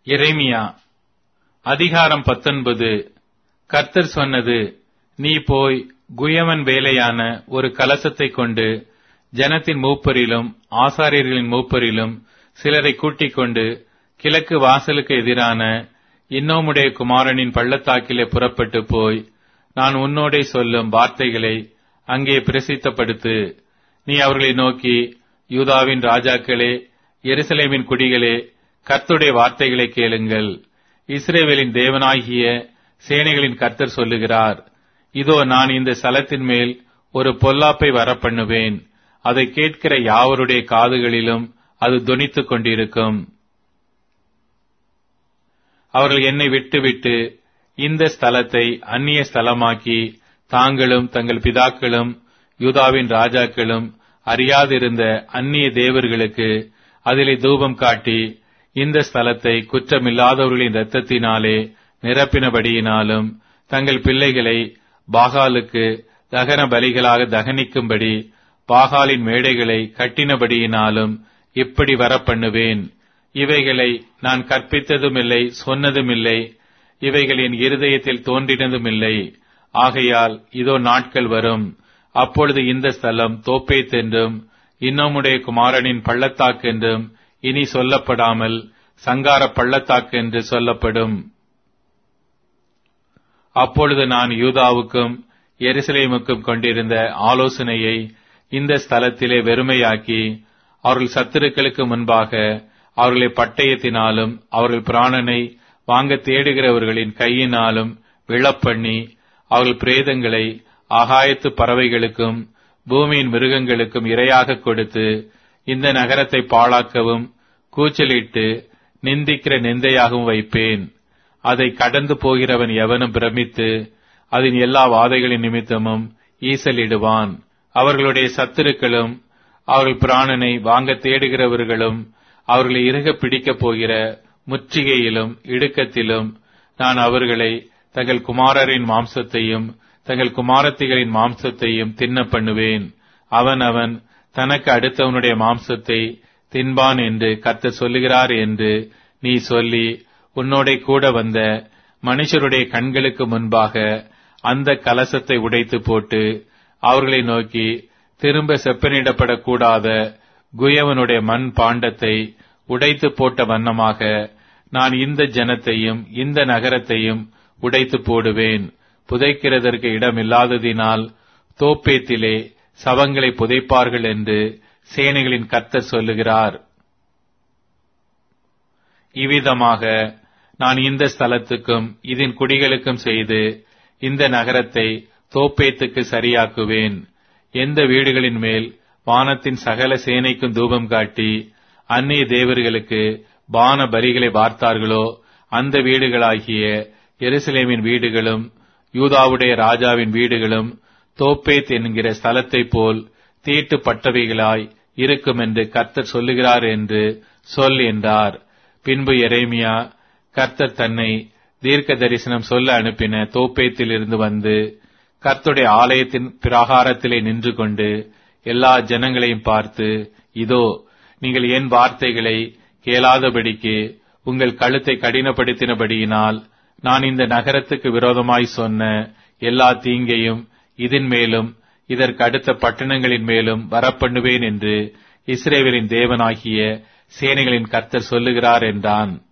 எரேமியா அதிகாரம் பத்தொன்பது கர்த்தர் சொன்னது நீ போய் குயவன் வேலையான ஒரு கலசத்தை கொண்டு ஜனத்தின் மூப்பரிலும் ஆசாரியர்களின் மூப்பரிலும் சிலரை கூட்டிக் கொண்டு கிழக்கு வாசலுக்கு எதிரான இன்னோமுடைய குமாரனின் பள்ளத்தாக்கிலே புறப்பட்டு போய் நான் உன்னோடே சொல்லும் வார்த்தைகளை அங்கே பிரசித்தப்படுத்து நீ அவர்களை நோக்கி யூதாவின் ராஜாக்களே எருசலேமின் குடிகளே கர்த்தருடைய வார்த்தைகளை கேளுங்கள் இஸ்ரேவேலின் தேவனாகிய சேனைகளின் கர்த்தர் சொல்லுகிறார் இதோ நான் இந்த ஸ்தலத்தின் மேல் ஒரு பொல்லாப்பை வரப்பண்ணுவேன் அதை கேட்கிற யாவருடைய காதுகளிலும் அது தொனித்துக் கொண்டிருக்கும் அவர்கள் என்னை விட்டுவிட்டு இந்த ஸ்தலத்தை அந்நிய ஸ்தலமாக்கி தாங்களும் தங்கள் பிதாக்களும் யூதாவின் ராஜாக்களும் அறியாதிருந்த அந்நிய தேவர்களுக்கு அதிலே தூபம் காட்டி இந்த ஸ்தலத்தை குற்றமில்லாதவர்களின் இரத்தத்தினாலே நிரப்பினபடியினாலும் தங்கள் பிள்ளைகளை பாகாலுக்கு தகன பலிகளாக தகனிக்கும்படி பாகாலின் மேடைகளை கட்டினபடியினாலும் இப்படி வரப்பண்ணுவேன் இவைகளை நான் கற்பித்ததுமில்லை சொன்னதுமில்லை இவைகள் என் இருதயத்தில் தோன்றினதுமில்லை ஆகையால் இதோ நாட்கள் வரும் அப்பொழுது இந்த ஸ்தலம் தோப்பேத் என்றும் இன்னமுடைய குமாரனின் பள்ளத்தாக்கு என்றும் இனி சொல்லப்படாமல் சங்கார பள்ளத்தாக்கு என்று சொல்லப்படும் அப்பொழுது நான் யூதாவுக்கும் எருசலேமுக்கும் கொண்டிருந்த ஆலோசனையை இந்த ஸ்தலத்திலே வெறுமையாக்கி அவர்கள் சத்துருக்களுக்கு முன்பாக அவர்களை பட்டயத்தினாலும் அவர்கள் பிராணனை வாங்க தேடுகிறவர்களின் கையினாலும் விழப்பண்ணி அவர்கள் பிரேதங்களை ஆகாயத்து பறவைகளுக்கும் பூமியின் மிருகங்களுக்கும் இரையாக கொடுத்து இந்த நகரத்தை பாழாக்கவும் கூச்சலிட்டு நிந்திக்கிற நிந்தையாகவும் வைப்பேன் அதை கடந்து போகிறவன் எவனும் பிரமித்து அதன் எல்லா வாதைகளின் நிமித்தமும் ஈசலிடுவான் அவர்களுடைய சத்துருக்களும் அவர்கள் பிராணனை வாங்க தேடுகிறவர்களும் அவர்களை இறுக பிடிக்கப் போகிற முற்றுகையிலும் இடுக்கத்திலும் நான் அவர்களை தங்கள் குமாரரின் மாம்சத்தையும் தங்கள் குமாரத்திகளின் மாம்சத்தையும் தின்ன பண்ணுவேன் அவன் அவன் தனக்கு அடுத்தவனுடைய மாம்சத்தை தின்பான் என்று கர்த்தர் சொல்லுகிறார் என்று நீ சொல்லி உன்னோட கூட வந்த மனுஷருடைய கண்களுக்கு முன்பாக அந்த கலசத்தை உடைத்து போட்டு அவர்களை நோக்கி திரும்ப செப்பனிடப்படக்கூடாத குயவனுடைய மண் பாண்டத்தை உடைத்து போட்ட வண்ணமாக நான் இந்த ஜனத்தையும் இந்த நகரத்தையும் உடைத்து போடுவேன் புதைக்கிறதற்கு இடமில்லாததினால் தோப்பேத்திலே சவங்களை புதைப்பார்கள் என்று சேனைகளின் கர்த்தர் சொல்லுகிறார் இவ்விதமாக நான் இந்த ஸ்தலத்துக்கும் இதன் குடிகளுக்கும் செய்து இந்த நகரத்தை தோப்பேத்துக்கு சரியாக்குவேன் எந்த வீடுகளின் மேல் வானத்தின் சகல சேனைக்கும் தூபம் காட்டி அந்நிய தேவர்களுக்கு பான பலிகளை வார்த்தார்களோ அந்த வீடுகளாகிய எருசலேமின் வீடுகளும் யூதாவுடைய ராஜாவின் வீடுகளும் தோப்பேத் என்கிற ஸ்தலத்தைப் போல் தீட்டுப்பட்டவைகளாய் இருக்கும் என்று கர்த்தர் சொல்லுகிறார் என்று சொல் என்றார் பின்பு எரேமியா கர்த்தர் தன்னை தீர்க்க தரிசனம் சொல்ல அனுப்பின தோப்பேத்திலிருந்து வந்து கர்த்துடைய ஆலயத்தின் பிராகாரத்திலே நின்று கொண்டு எல்லா ஜனங்களையும் பார்த்து இதோ நீங்கள் என் வார்த்தைகளை கேளாதபடிக்கு உங்கள் கழுத்தை கடினப்படுத்தினபடியினால் நான் இந்த நகரத்துக்கு விரோதமாய் சொன்ன எல்லா தீங்கையும் இதன் மேலும் இதற்கு அடுத்த பட்டணங்களின் மேலும் வரப்பண்ணுவேன் என்று இஸ்ரேவேலின் தேவனாகிய சேனைகளின் கர்த்தர் சொல்லுகிறார் என்றான்